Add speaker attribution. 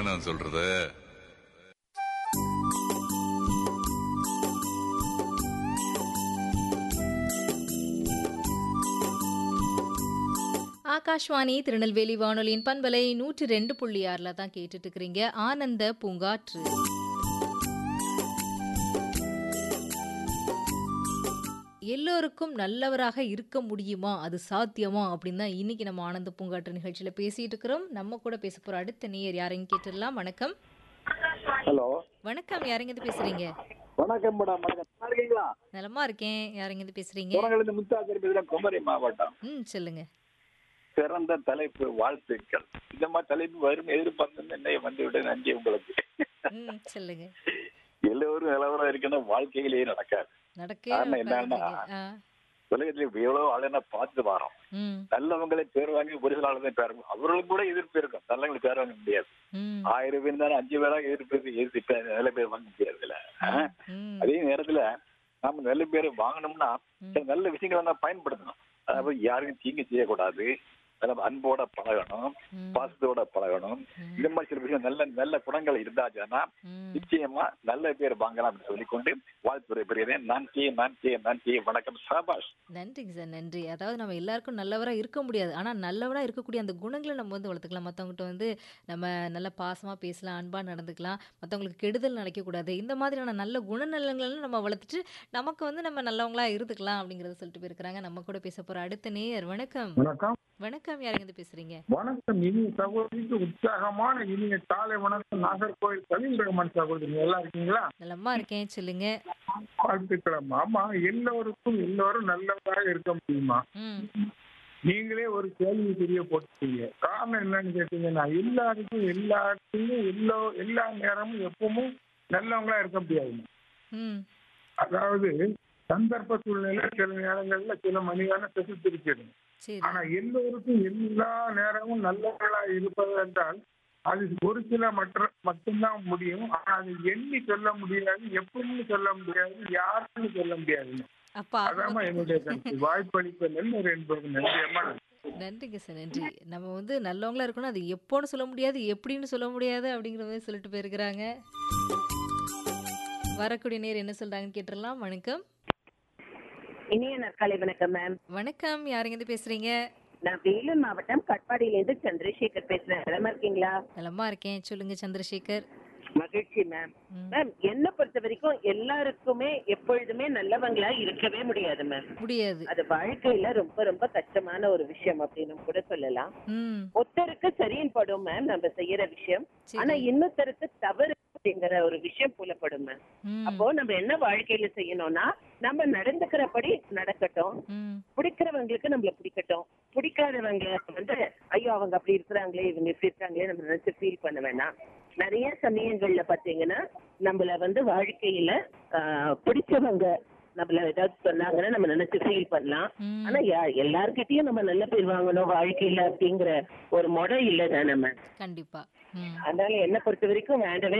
Speaker 1: என்ன நான் சொல்றது
Speaker 2: ஆகாஷ்வாணி திருநெல்வேலி வானொலியின் பண்பலை நூற்றி ரெண்டு புள்ளி ஆறில் தான் கேட்டுட்டு இருக்கிறீங்க ஆனந்த பூங்காற்று எல்லோருக்கும் நல்லவராக இருக்க முடியுமா அது சாத்தியமா அப்படின்னு தான் இன்னைக்கு நம்ம ஆனந்த பூங்காற்று நிகழ்ச்சியில பேசிட்டு இருக்கிறோம் நம்ம கூட பேச போற அடுத்த நேயர் யாரையும் கேட்டுடலாம் வணக்கம்
Speaker 3: ஹலோ
Speaker 2: வணக்கம் யாருங்க இது பேசுறீங்க
Speaker 3: வணக்கம் மேடம் வணக்கம் நல்லா இருக்கீங்களா
Speaker 2: நலமா இருக்கேன் யாருங்க இது பேசுறீங்க
Speaker 3: தோரங்களிலிருந்து முத்தாக்கர் பேசுகிறேன் குமரி மாவட்டம்
Speaker 2: ம் சொல்லுங்க
Speaker 3: சிறந்த தலைப்பு வாழ்த்துக்கள் இந்த மாதிரி தலைப்பு வரும் எதிர்பார்த்து என்னை வந்து விட நன்றி உங்களுக்கு
Speaker 2: ம் சொல்லுங்க
Speaker 3: எல்லோரும் நிலவரம் இருக்கணும் வாழ்க்கையிலேயே நடக்காது
Speaker 2: நடக்கவே
Speaker 3: காரணம் என்னன்னா,
Speaker 2: நடக்காதுங்க. ஆ
Speaker 3: உலகத்துல எவ்வளவு ஆளுனா பார்த்து வரோம்
Speaker 2: ம்
Speaker 3: நல்லவங்களை பேர் வாங்கி ஒரு சில ஆளுதான் பேர் வாங்க அவர்களும் கூட எதிர்ப்பு இருக்கும் நல்லவங்களுக்கு பேர் வாங்க முடியாது
Speaker 2: ம்
Speaker 3: ஆயிரம் பேர் இருந்தாலும் அஞ்சு பேரா எதிர்ப்பு எதிர்த்து பே- நல்ல பேர் வாங்க முடியாது இல்ல ஆ?
Speaker 2: ம்
Speaker 3: அதே நேரத்துல நாம நல்ல பேர் வாங்கணும்னா
Speaker 2: ம்.
Speaker 3: சில நல்ல விஷயங்களை நம்ம பயன்படுத்தணும் அதாவது யாருக்கும் தீங்கு செய்யக்கூடாது நம்ம அன்போட பழகணும்
Speaker 2: ம்.
Speaker 3: பாசத்தோட பழகணும்
Speaker 2: ம்.
Speaker 3: இந்த மாதிரி சில விஷயம் நல்ல நல்ல குணங்கள் இருந்தாச்சுன்னா
Speaker 2: ம்.
Speaker 3: நிச்சயமா நல்ல பேர் வாங்கலாம் அப்படின்னு சொல்லிக்கொண்டு வாழ்த்துறை பெறுகிறேன் நன்றி நன்றி நன்றி வணக்கம் சாபாஷ்
Speaker 2: நன்றிங்க சார் நன்றி அதாவது நம்ம எல்லாருக்கும் நல்லவராக இருக்க முடியாது ஆனால் நல்லவராக இருக்கக்கூடிய அந்த குணங்களை நம்ம வந்து வளர்த்துக்கலாம் மற்றவங்ககிட்ட வந்து நம்ம நல்ல பாசமாக பேசலாம் அன்பாக நடந்துக்கலாம் மற்றவங்களுக்கு கெடுதல் நினைக்கக்கூடாது இந்த மாதிரியான நல்ல குணநலங்களை நம்ம வளர்த்துட்டு நமக்கு வந்து நம்ம நல்லவங்களா இருந்துக்கலாம் அப்படிங்கிறத சொல்லிட்டு போயிருக்கிறாங்க நம்ம கூட பேச போகிற அடுத்த நேயர் வணக்கம்
Speaker 4: வணக்கம்
Speaker 2: வணக்கம் யாருங்க இது பேசுறீங்க
Speaker 4: வணக்கம் இனிய சகோதரிக்கு உற்சாகமான இனிய காலை வணக்கம் நாகர்கோவில் கலீல் ரஹ்மான் சகோதரி நல்லா இருக்கீங்களா
Speaker 2: நலமா இருக்கேன் சொல்லுங்க
Speaker 4: வாழ்த்துக்கலாம் ஆமா எல்லோருக்கும் எல்லோரும் நல்லவராக இருக்க முடியுமா
Speaker 2: ம்
Speaker 4: நீங்களே ஒரு கேள்வி தெரிய போட்டுட்டீங்க காரணம் என்னன்னு கேட்டீங்கன்னா எல்லாருக்கும் எல்லாத்தையும் எல்லா எல்லா நேரமும் எப்பவும் நல்லவங்களா இருக்க முடியாது
Speaker 2: ம்
Speaker 4: அதாவது சந்தர்ப்ப சூழ்நிலை சில நேரங்கள்ல சில மணியான பிரசித்திருக்கிறது
Speaker 2: சரி
Speaker 4: ஆனா எல்லோருக்கும் எல்லா நேரமும் நல்லவர்களா இருப்பது என்றால் அது ஒரு சில மற்ற மட்டும்தான் முடியும் ஆனா அது எண்ணி சொல்ல முடியாது எப்படின்னு சொல்ல முடியாது யாருன்னு சொல்ல முடியாது
Speaker 2: அப்பா
Speaker 4: அதாம்மா என்னுடைய கருத்து வாய்ப்பளிப்ப நல்ல என்பது நன்றி அம்மா
Speaker 2: நன்றிங்க சார் நன்றி நம்ம வந்து நல்லவங்களா இருக்கணும் அது எப்போன்னு சொல்ல முடியாது எப்படின்னு சொல்ல முடியாது அப்படிங்கிற மாதிரி சொல்லிட்டு போயிருக்கிறாங்க வரக்கூடிய நேர் என்ன சொல்றாங்கன்னு கேட்டுடலாம் வணக்கம்
Speaker 5: இனிய நற்காலை வணக்கம் மேம்
Speaker 2: வணக்கம் யாருங்க இருந்து பேசுறீங்க
Speaker 5: நான் வேலூர் மாவட்டம் கட்பாடியிலேருந்து சந்திரசேகர் பேசுறேன் நலமா இருக்கீங்களா
Speaker 2: நலமா இருக்கேன் சொல்லுங்க சந்திரசேகர்
Speaker 5: மகிழ்ச்சி மேம்
Speaker 2: ம்,
Speaker 5: மேம் என்ன பொறுத்த வரைக்கும் எல்லாருக்குமே எப்பொழுதுமே நல்லவங்களா இருக்கவே முடியாது மேம்
Speaker 2: முடியாது
Speaker 5: அது வாழ்க்கையில ரொம்ப ரொம்ப கஷ்டமான ஒரு விஷயம் அப்படின்னு கூட சொல்லலாம்
Speaker 2: ம்
Speaker 5: ஒருத்தருக்கு சரின்னு படும் மேம் நம்ம செய்யற விஷயம்
Speaker 2: சரி.
Speaker 5: ஆனா இன்னொருத்தருக்கு தவறு அப்படிங்கிற ஒரு விஷயம் புலப்படும் மேம்
Speaker 2: ம்,
Speaker 5: அப்போ நம்ம என்ன வாழ்க்கையில செய்யணும்னா நம்ம நடந்துக்கிறபடி நடக்கட்டும்
Speaker 2: ம்,
Speaker 5: பிடிக்கிறவங்களுக்கு நம்மள பிடிக்கட்டும் பிடிக்காதவங்க வந்து ஐயோ அவங்க அப்படி இருக்கிறாங்களே இவங்க இப்படி இருக்காங்களே நம்ம நினைச்சு ஃபீல் பண்ண வேணாம் நிறைய சமயங்கள்ல பாத்தீங்கன்னா நம்மள வந்து வாழ்க்கையில ஆஹ், பிடிச்சவங்க நம்மள ஏதாவது சொன்னாங்கன்னா நம்ம நினைச்சு ஃபீல் பண்ணலாம்
Speaker 2: ம்.
Speaker 5: ஆனா யா- எல்லார்கிட்டயும் நம்ம நல்ல பேர் வாங்கணும் வாழ்க்கையில அப்படிங்கிற ஒரு முறை இல்ல தானே நம்ம
Speaker 2: கண்டிப்பா ம்
Speaker 5: அதனால என்ன பொறுத்த வரைக்கும் வேண்டவே